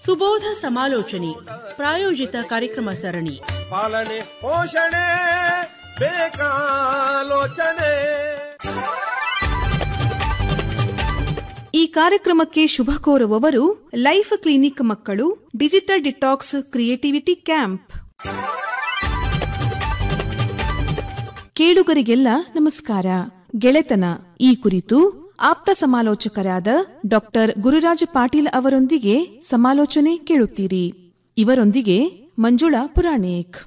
ಸುಬೋಧ ಸಮಾಲೋಚನೆ ಪ್ರಾಯೋಜಿತ ಕಾರ್ಯಕ್ರಮ ಸರಣಿ ಪಾಲನೆ ಪೋಷಣೆ ಬೇಕಾಲೋಚನೆ ಈ ಕಾರ್ಯಕ್ರಮಕ್ಕೆ ಶುಭ ಕೋರುವವರು ಲೈಫ್ ಕ್ಲಿನಿಕ್ ಮಕ್ಕಳು ಡಿಜಿಟಲ್ ಡಿಟಾಕ್ಸ್ ಕ್ರಿಯೇಟಿವಿಟಿ ಕ್ಯಾಂಪ್ ಕೇಳುಗರಿಗೆಲ್ಲ ನಮಸ್ಕಾರ ಗೆಳೆತನ ಈ ಕುರಿತು ಆಪ್ತ ಸಮಾಲೋಚಕರಾದ ಡಾಕ್ಟರ್ ಗುರುರಾಜ ಪಾಟೀಲ್ ಅವರೊಂದಿಗೆ ಸಮಾಲೋಚನೆ ಕೇಳುತ್ತೀರಿ ಇವರೊಂದಿಗೆ ಮಂಜುಳಾ ಪುರಾಣಿಕ್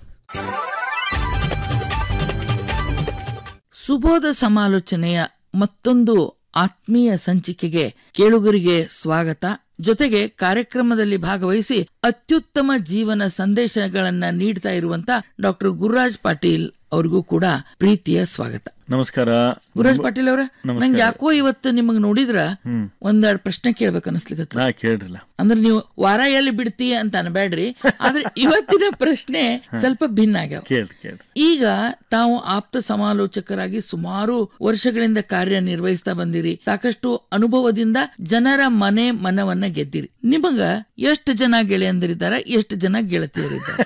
ಸುಬೋಧ ಸಮಾಲೋಚನೆಯ ಮತ್ತೊಂದು ಆತ್ಮೀಯ ಸಂಚಿಕೆಗೆ ಕೇಳುಗರಿಗೆ ಸ್ವಾಗತ ಜೊತೆಗೆ ಕಾರ್ಯಕ್ರಮದಲ್ಲಿ ಭಾಗವಹಿಸಿ ಅತ್ಯುತ್ತಮ ಜೀವನ ಸಂದೇಶಗಳನ್ನ ನೀಡ್ತಾ ಇರುವಂತ ಡಾಕ್ಟರ್ ಗುರುರಾಜ್ ಪಾಟೀಲ್ ಅವ್ರಿಗೂ ಕೂಡ ಪ್ರೀತಿಯ ಸ್ವಾಗತ ನಮಸ್ಕಾರ ಗುರುರಾಜ್ ಪಾಟೀಲ್ ಅವರ ನಂಗೆ ಯಾಕೋ ಇವತ್ತು ನಿಮಗ್ ನೋಡಿದ್ರ ಒಂದೆರಡು ಪ್ರಶ್ನೆ ಕೇಳ್ಬೇಕು ಅನಿಸ್ಲಿಕ್ಕೆ ನಾ ಕೇಳ್ರಲ್ಲ ಅಂದ್ರೆ ನೀವು ವಾರ ಎಲ್ಲಿ ಬಿಡ್ತಿ ಅಂತ ಅನ್ಬೇಡ್ರಿ ಆದ್ರೆ ಇವತ್ತಿನ ಪ್ರಶ್ನೆ ಸ್ವಲ್ಪ ಭಿನ್ನ ಆಗ್ಯಾವ ಕೇಳ್ರಿ ಕೇಳ್ರಿ ಈಗ ತಾವು ಆಪ್ತ ಸಮಾಲೋಚಕರಾಗಿ ಸುಮಾರು ವರ್ಷಗಳಿಂದ ಕಾರ್ಯನಿರ್ವಹಿಸ್ತಾ ಬಂದಿರಿ ಸಾಕಷ್ಟು ಅನುಭವದಿಂದ ಜನರ ಮನೆ ಮನವನ್ನ ಗೆದ್ದಿರಿ ನಿಮಗ ಎಷ್ಟು ಜನ ಗೆಳೆಯಂದಿರಿದ್ದಾರ ಎಷ್ಟು ಜನ ಗೆಳತಿಯರಿದ್ದಾರೆ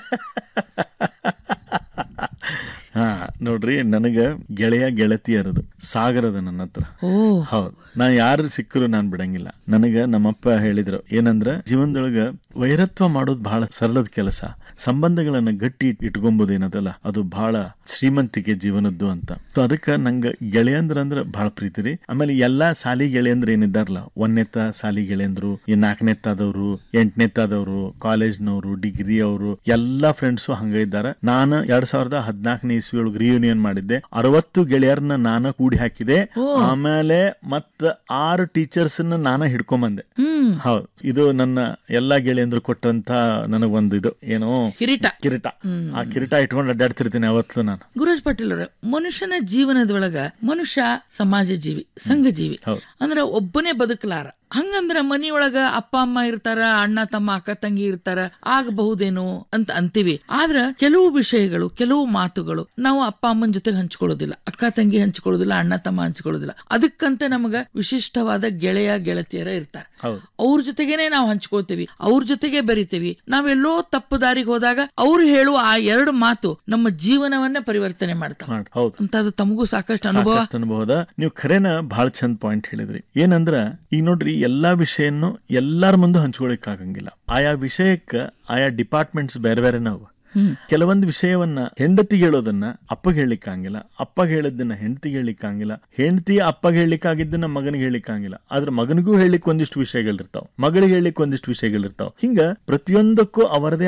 ಹಾ ನೋಡ್ರಿ ನನಗ ಗೆಳೆಯ ಗೆಳತಿಯರದು ಸಾಗರದ ನನ್ನ ಹತ್ರ ಓ ಹೌದು ನಾ ಯಾರು ಸಿಕ್ಕರು ನಾನ್ ಬಿಡಂಗಿಲ್ಲ ನನಗ ನಮ್ಮಪ್ಪ ಹೇಳಿದ್ರು ಏನಂದ್ರ ಜೀವನದೊಳಗ ವೈರತ್ವ ಮಾಡೋದು ಬಹಳ ಸರಳದ ಕೆಲಸ ಸಂಬಂಧಗಳನ್ನ ಗಟ್ಟಿ ಇಟ್ಕೊಂಬೋದು ಏನದಲ್ಲ ಅದು ಬಹಳ ಶ್ರೀಮಂತಿಕೆ ಜೀವನದ್ದು ಅಂತ ಸೊ ಅದಕ್ಕ ನಂಗ ಗೆಳೆಯಂದ್ರ ಅಂದ್ರ ಬಹಳ ಪ್ರೀತಿ ರೀ ಆಮೇಲೆ ಎಲ್ಲಾ ಸಾಲಿ ಗೆಳೆಯಂದ್ರ ಏನಿದ್ದಾರಲ್ಲ ಒಂದನೇತ್ತ ಸಾಲಿ ಗೆಳೆಯಂದ್ರು ಈ ನಾಲ್ಕನೇತ್ತಾದವ್ರು ಎಂಟನೇತ್ತಾದವ್ರು ಕಾಲೇಜ್ನವರು ಡಿಗ್ರಿ ಅವರು ಎಲ್ಲಾ ಫ್ರೆಂಡ್ಸು ಹಂಗ ಇದ್ದಾರ ನಾನು ಎರಡ್ ಸಾವಿರದ ಹದಿನಾಲ್ಕನೇ ಇಸ್ವಿ ಒಳಗೆ ರಿಯೂನಿಯನ್ ಮಾಡಿದ್ದೆ ಅರವತ್ತು ಗೆಳೆಯರನ್ನ ನಾನು ಕೂಡಿ ಹಾಕಿದೆ ಆಮೇಲೆ ಮತ್ತ ಆರು ಟೀಚರ್ಸ್ ನಾನ ಹಿಡ್ಕೊಂಬಂದೆ ಹ್ಮ್ ಹೌದು ಇದು ನನ್ನ ಎಲ್ಲಾ ಗೆಳೆಯಂದ್ರು ಕೊಟ್ಟಂತ ನನಗೊಂದು ಇದು ಏನೋ ಕಿರೀಟ ಕಿರೀಟ ಆ ಕಿರೀಟ ಇಟ್ಕೊಂಡು ಅಡ್ಡಾಡ್ತಿರ್ತೀನಿ ಅವತ್ತು ನಾನು ಗುರುರಾಜ್ ಪಾಟೀಲ್ ಅವರ ಮನುಷ್ಯನ ಜೀವನದೊಳಗ ಮನುಷ್ಯ ಸಮಾಜ ಜೀವಿ ಸಂಘ ಜೀವಿ ಹೌದು. ಅಂದ್ರ ಒಬ್ಬನೇ ಬದುಕಲಾರ ಹಂಗಂದ್ರ ಮನಿಯೊಳಗ ಅಪ್ಪ ಅಮ್ಮ ಇರ್ತಾರ ಅಣ್ಣ ತಮ್ಮ ಅಕ್ಕ ತಂಗಿ ಇರ್ತಾರ ಆಗಬಹುದೇನೋ ಅಂತ ಅಂತೀವಿ ಆದ್ರ ಕೆಲವು ವಿಷಯಗಳು ಕೆಲವು ಮಾತುಗಳು ನಾವು ಅಪ್ಪ ಅಮ್ಮನ ಜೊತೆಗೆ ಹಂಚ್ಕೊಳ್ಳೋದಿಲ್ಲ ಅಕ್ಕ ತಂಗಿ ಹಂಚ್ಕೊಳ್ಳೋದಿಲ್ಲ ಅಣ್ಣ ತಮ್ಮ ಹಂಚ್ಕೊಳ್ಳೋದಿಲ್ಲ ಅದಕ್ಕಂತ ನಮಗ ವಿಶಿಷ್ಟವಾದ ಗೆಳೆಯ ಗೆಳತಿಯರ ಇರ್ತಾರೆ ಹೌದು ಅವ್ರ ಜೊತೆಗೇನೆ ನಾವು ಹಂಚ್ಕೊಳ್ತೀವಿ ಅವ್ರ ಜೊತೆಗೆ ಬೆರಿತೀವಿ ನಾವೆಲ್ಲೋ ತಪ್ಪು ದಾರಿಗೆ ಹೋದಾಗ ಅವ್ರು ಹೇಳುವ ಆ ಎರಡು ಮಾತು ನಮ್ಮ ಜೀವನವನ್ನ ಪರಿವರ್ತನೆ ಮಾಡ್ತಾವ ಮಾಡ್- ಹೌದು ಅಂತ ತಮಗೂ ಸಾಕಷ್ಟು ಅನುಭವ ಸಾಕಷ್ಟು ಅನುಭವದ ನೀವು ಖರೇನ ಬಹಳ ಚಂದ ಪಾಯಿಂಟ್ ಹೇಳಿದ್ರಿ ಏನಂದ್ರ ಈಗ ನೋಡ್ರಿ ಎಲ್ಲಾ ವಿಷಯನ್ನು ಎಲ್ಲಾರ ಮುಂದೆ ಹಂಚ್ಕೊಳಕ್ ಆಗಂಗಿಲ್ಲ ಆಯಾ ವಿಷಯಕ್ಕ ಆಯಾ ಡಿಪಾರ್ಟ್ಮೆಂಟ್ಸ್ ಬೇರೆ ಬೇರೆ ನಾವು ಕೆಲವೊಂದು ವಿಷಯವನ್ನ ಹೆಂಡತಿಗೆ ಹೇಳೋದನ್ನ ಅಪ್ಪಗೆ ಹೇಳಿಕ್ಕಾಗಿಲ್ಲ ಅಪ್ಪಗೆ ಹೇಳಿದ್ದನ್ನ ಹೆಂಡತಿಗೆ ಹೇಳಿಕ್ಕಾಗಿಲ್ಲ ಹೆಂಡತಿ ಅಪ್ಪಗೆ ಹೇಳಿಕ್ಕಾಗಿದ್ದನ್ನ ಮಗನಿಗೆ ಹೇಳಿಕ್ಕಾಗಿಲ್ಲ ಆದ್ರೆ ಮಗನಿಗೂ ಹೇಳಿಕ್ ಒಂದಿಷ್ಟು ವಿಷಯಗಳಿರ್ತಾವ ಮಗಳಿಗೆ ಹೇಳಿಕ್ ಒಂದಿಷ್ಟು ವಿಷಯಗಳಿರ್ತಾವ ಹಿಂಗ ಪ್ರತಿಯೊಂದಕ್ಕೂ ಅವರದೇ